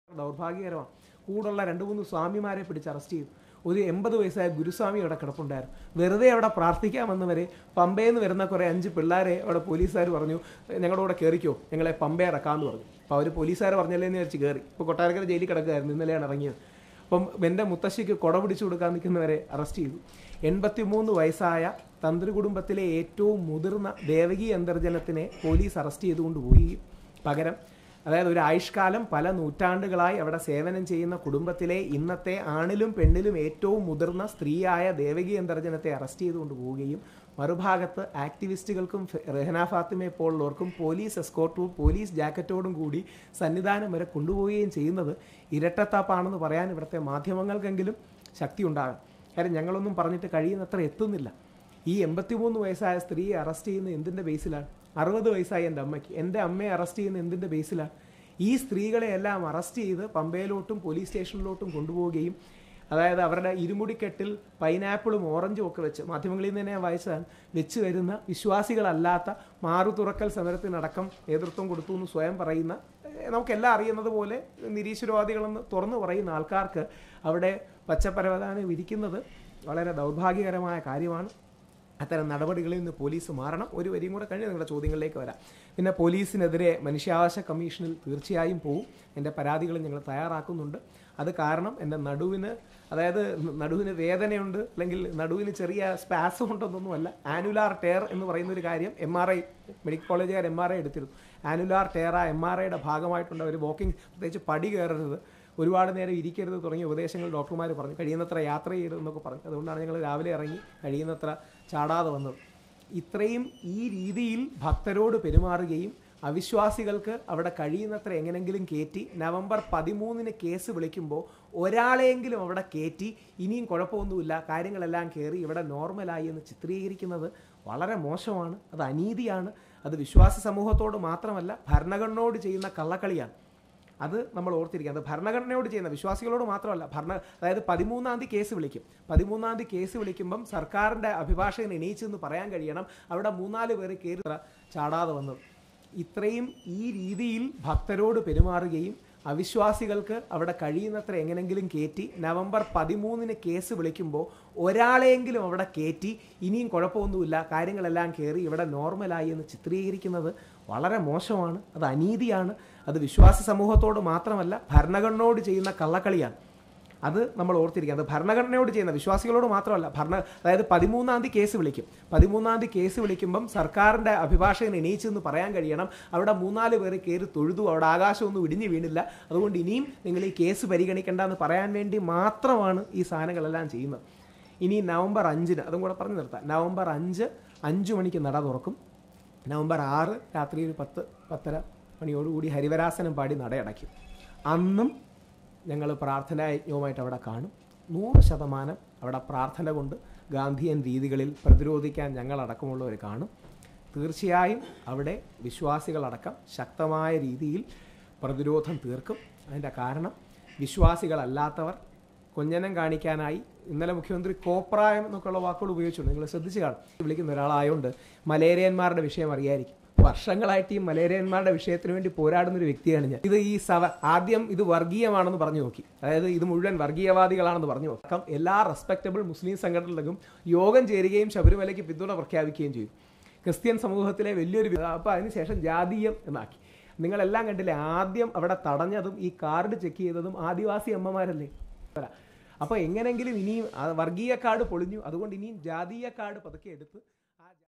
ദൗർഭാഗ്യകരമാണ് കൂടുള്ള രണ്ട് മൂന്ന് സ്വാമിമാരെ പിടിച്ച് അറസ്റ്റ് ചെയ്തു ഒരു എൺപത് വയസ്സായ ഗുരുസ്വാമി അവിടെ കിടപ്പുണ്ടായിരുന്നു വെറുതെ അവിടെ പ്രാർത്ഥിക്കാൻ വന്നവരെ പമ്പയിൽ നിന്ന് വരുന്ന കുറേ അഞ്ച് പിള്ളേരെ അവിടെ പോലീസുകാർ പറഞ്ഞു ഞങ്ങളുടെ കൂടെ കയറിക്കോ ഞങ്ങളെ പമ്പ ഇറക്കാമെന്ന് പറഞ്ഞു അപ്പോൾ അവർ പോലീസുകാർ പറഞ്ഞല്ലേ എന്ന് വിചാരിച്ച് കയറി ഇപ്പോൾ കൊട്ടാരക്കര ജയിലിൽ കിടക്കുകയായിരുന്നു ഇന്നലെയാണ് ഇറങ്ങിയത് അപ്പം എൻ്റെ മുത്തശ്ശിക്ക് കൊട പിടിച്ചു കൊടുക്കാൻ നിൽക്കുന്നവരെ അറസ്റ്റ് ചെയ്തു എൺപത്തിമൂന്ന് വയസ്സായ തന്ത്രി കുടുംബത്തിലെ ഏറ്റവും മുതിർന്ന ദേവകി അന്തർജനത്തിനെ പോലീസ് അറസ്റ്റ് ചെയ്തുകൊണ്ട് പോയി പകരം അതായത് ഒരു ആയുഷ്കാലം പല നൂറ്റാണ്ടുകളായി അവിടെ സേവനം ചെയ്യുന്ന കുടുംബത്തിലെ ഇന്നത്തെ ആണിലും പെണ്ണിലും ഏറ്റവും മുതിർന്ന സ്ത്രീയായ ദേവകി അന്തർജനത്തെ അറസ്റ്റ് ചെയ്തുകൊണ്ട് പോവുകയും മറുഭാഗത്ത് ആക്ടിവിസ്റ്റുകൾക്കും ഫെ- റെഹന ഫാത്തിമയെ പോലുള്ളവർക്കും പോലീസ് എസ്കോർട്ടും പോലീസ് ജാക്കറ്റോടും കൂടി സന്നിധാനം വരെ കൊണ്ടുപോവുകയും ചെയ്യുന്നത് ഇരട്ടത്താപ്പാണെന്ന് പറയാൻ ഇവിടുത്തെ മാധ്യമങ്ങൾക്കെങ്കിലും ശക്തി ഉണ്ടാകും കാര്യം ഞങ്ങളൊന്നും പറഞ്ഞിട്ട് കഴിയുന്നത്ര എത്തുന്നില്ല ഈ എൺപത്തിമൂന്ന് വയസ്സായ സ്ത്രീയെ അറസ്റ്റ് ചെയ്യുന്ന എന്തിൻ്റെ ബേസിലാണ് അറുപത് വയസ്സായ എൻ്റെ അമ്മയ്ക്ക് എൻ്റെ അമ്മയെ അറസ്റ്റ് ചെയ്യുന്ന എന്തിൻ്റെ ബേസിലാണ് ഈ സ്ത്രീകളെ എല്ലാം അറസ്റ്റ് ചെയ്ത് പമ്പയിലോട്ടും പോലീസ് സ്റ്റേഷനിലോട്ടും കൊണ്ടുപോവുകയും അതായത് അവരുടെ ഇരുമുടിക്കെട്ടിൽ പൈനാപ്പിളും ഓറഞ്ചും ഒക്കെ വെച്ച് മാധ്യമങ്ങളിൽ നിന്ന് തന്നെ ഞാൻ വായിച്ചതാണ് വെച്ച് വരുന്ന വിശ്വാസികളല്ലാത്ത മാറു തുറക്കൽ സമരത്തിനടക്കം നേതൃത്വം കൊടുത്തു എന്ന് സ്വയം പറയുന്ന ഏഹ്, നമുക്കെല്ലാം അറിയുന്നത് പോലെ നിരീശ്വരവാദികളെന്ന് തുറന്നു പറയുന്ന ആൾക്കാർക്ക് അവിടെ പച്ചപ്പരവതാനം വിരിക്കുന്നത് വളരെ ദൗർഭാഗ്യകരമായ കാര്യമാണ് അത്തരം നടപടികളിൽ നിന്ന് പോലീസ് മാറണം ഒരു വരിയും കൂടെ കഴിഞ്ഞ് നിങ്ങളുടെ ചോദ്യങ്ങളിലേക്ക് വരാം പിന്നെ പോലീസിനെതിരെ മനുഷ്യാവകാശ കമ്മീഷനിൽ തീർച്ചയായും പോവും എൻ്റെ പരാതികൾ ഞങ്ങൾ തയ്യാറാക്കുന്നുണ്ട് അത് കാരണം എൻ്റെ നടുവിന് അതായത് നടുവിന് വേദനയുണ്ട് അല്ലെങ്കിൽ നടുവിന് ചെറിയ സ്പാസം ഉണ്ടെന്നൊന്നുമല്ല ആനുലാർ ടയർ എന്ന് പറയുന്ന ഒരു കാര്യം എം ആർ ഐ മെഡിക്കൽ കോളേജുകാർ എം ആർ ഐ എടുത്തിരുന്നു ആനുലാർ ടയർ ആ എം ആർ ഐയുടെ ഭാഗമായിട്ടുണ്ട് അവർ വാക്കിംഗ് പ്രത്യേകിച്ച് പടി കയറരുത് ഒരുപാട് നേരം ഇരിക്കരുത് തുടങ്ങിയ ഉപദേശങ്ങൾ ഡോക്ടർമാർ പറഞ്ഞു കഴിയുന്നത്ര യാത്ര ചെയ്യരുത് എന്നൊക്കെ പറഞ്ഞു അതുകൊണ്ടാണ് ഞങ്ങൾ രാവിലെ ഇറങ്ങി കഴിയുന്നത്ര ചാടാതെ വന്നത് ഇത്രയും ഈ രീതിയിൽ ഭക്തരോട് പെരുമാറുകയും അവിശ്വാസികൾക്ക് അവിടെ കഴിയുന്നത്ര എങ്ങനെങ്കിലും കയറ്റി നവംബർ പതിമൂന്നിന് കേസ് വിളിക്കുമ്പോൾ ഒരാളെങ്കിലും അവിടെ കയറ്റി ഇനിയും കുഴപ്പമൊന്നുമില്ല കാര്യങ്ങളെല്ലാം കയറി ഇവിടെ നോർമലായി എന്ന് ചിത്രീകരിക്കുന്നത് വളരെ മോശമാണ് അത് അനീതിയാണ് അത് വിശ്വാസ സമൂഹത്തോട് മാത്രമല്ല ഭരണഘടനയോട് ചെയ്യുന്ന കള്ളക്കളിയാണ് അത് നമ്മൾ ഓർത്തിരിക്കുക അത് ഭരണഘടനയോട് ചെയ്യുന്ന വിശ്വാസികളോട് മാത്രമല്ല ഭരണ അതായത് പതിമൂന്നാം തീയതി കേസ് വിളിക്കും പതിമൂന്നാം തീയതി കേസ് വിളിക്കുമ്പം സർക്കാരിൻ്റെ അഭിഭാഷകൻ എണീച്ചെന്ന് പറയാൻ കഴിയണം അവിടെ മൂന്നാല് പേര് കയറി ഇത്ര ചാടാതെ വന്നത് ഇത്രയും ഈ രീതിയിൽ ഭക്തരോട് പെരുമാറുകയും അവിശ്വാസികൾക്ക് അവിടെ കഴിയുന്നത്ര എങ്ങനെങ്കിലും കയറ്റി നവംബർ പതിമൂന്നിന് കേസ് വിളിക്കുമ്പോൾ ഒരാളെങ്കിലും അവിടെ കയറ്റി ഇനിയും കുഴപ്പമൊന്നുമില്ല കാര്യങ്ങളെല്ലാം കയറി ഇവിടെ നോർമലായി എന്ന് ചിത്രീകരിക്കുന്നത് വളരെ മോശമാണ് അത് അനീതിയാണ് അത് വിശ്വാസ സമൂഹത്തോട് മാത്രമല്ല ഭരണഘടനയോട് ചെയ്യുന്ന കള്ളക്കളിയാണ് അത് നമ്മൾ ഓർത്തിരിക്കുക അത് ഭരണഘടനയോട് ചെയ്യുന്ന വിശ്വാസികളോട് മാത്രമല്ല ഭരണ അതായത് പതിമൂന്നാം തീയതി കേസ് വിളിക്കും പതിമൂന്നാം തീയതി കേസ് വിളിക്കുമ്പം സർക്കാരിൻ്റെ അഭിഭാഷകൻ എണീച്ചെന്ന് പറയാൻ കഴിയണം അവിടെ മൂന്നാല് പേര് കയറി തൊഴുതു അവിടെ ആകാശമൊന്നും ഇടിഞ്ഞു വീണില്ല അതുകൊണ്ട് ഇനിയും നിങ്ങൾ ഈ കേസ് പരിഗണിക്കേണ്ട എന്ന് പറയാൻ വേണ്ടി മാത്രമാണ് ഈ സാധനങ്ങളെല്ലാം ചെയ്യുന്നത് ഇനി നവംബർ അഞ്ചിന് അതും കൂടെ പറഞ്ഞു നിർത്താം നവംബർ അഞ്ച് അഞ്ച് മണിക്ക് നട തുറക്കും നവംബർ ആറ് രാത്രി ഒരു പത്ത് പത്തര മണിയോടുകൂടി ഹരിവരാസനം പാടി നടയടയ്ക്കും അന്നും ഞങ്ങൾ പ്രാർത്ഥനാ യജ്ഞവുമായിട്ട് അവിടെ കാണും നൂറ് ശതമാനം അവിടെ പ്രാർത്ഥന കൊണ്ട് ഗാന്ധിയൻ രീതികളിൽ പ്രതിരോധിക്കാൻ ഞങ്ങളടക്കമുള്ളവർ കാണും തീർച്ചയായും അവിടെ വിശ്വാസികളടക്കം ശക്തമായ രീതിയിൽ പ്രതിരോധം തീർക്കും അതിൻ്റെ കാരണം വിശ്വാസികളല്ലാത്തവർ കൊഞ്ഞനം കാണിക്കാനായി ഇന്നലെ മുഖ്യമന്ത്രി കോപ്രായം എന്നൊക്കെയുള്ള വാക്കുകൾ ഉപയോഗിച്ചിട്ടുണ്ട് നിങ്ങൾ ശ്രദ്ധിച്ചു കാണും വിളിക്കുന്ന ഒരാളായതുകൊണ്ട് മലേറിയന്മാരുടെ വിഷയം അറിയായിരിക്കും വർഷങ്ങളായിട്ട് ഈ മലേറിയന്മാരുടെ വിഷയത്തിന് വേണ്ടി പോരാടുന്ന ഒരു വ്യക്തിയാണ് ഞാൻ ഇത് ഈ സഭ ആദ്യം ഇത് വർഗീയമാണെന്ന് പറഞ്ഞു നോക്കി അതായത് ഇത് മുഴുവൻ വർഗീയവാദികളാണെന്ന് പറഞ്ഞു നോക്കി അപ്പം എല്ലാ റെസ്പെക്റ്റബിൾ മുസ്ലിം സംഘടനകളിലും യോഗം ചേരുകയും ശബരിമലയ്ക്ക് പിന്തുണ പ്രഖ്യാപിക്കുകയും ചെയ്തു ക്രിസ്ത്യൻ സമൂഹത്തിലെ വലിയൊരു വി- അപ്പോൾ അതിനുശേഷം ജാതീയം എന്നാക്കി നിങ്ങളെല്ലാം കണ്ടില്ലേ ആദ്യം അവിടെ തടഞ്ഞതും ഈ കാർഡ് ചെക്ക് ചെയ്തതും ആദിവാസി അമ്മമാരല്ലേ അപ്പോൾ എങ്ങനെങ്കിലും ഇനിയും ആ വർഗീയ കാർഡ് പൊളിഞ്ഞു അതുകൊണ്ട് ഇനിയും ജാതീയ കാർഡ് പതുക്കെ എടുത്ത്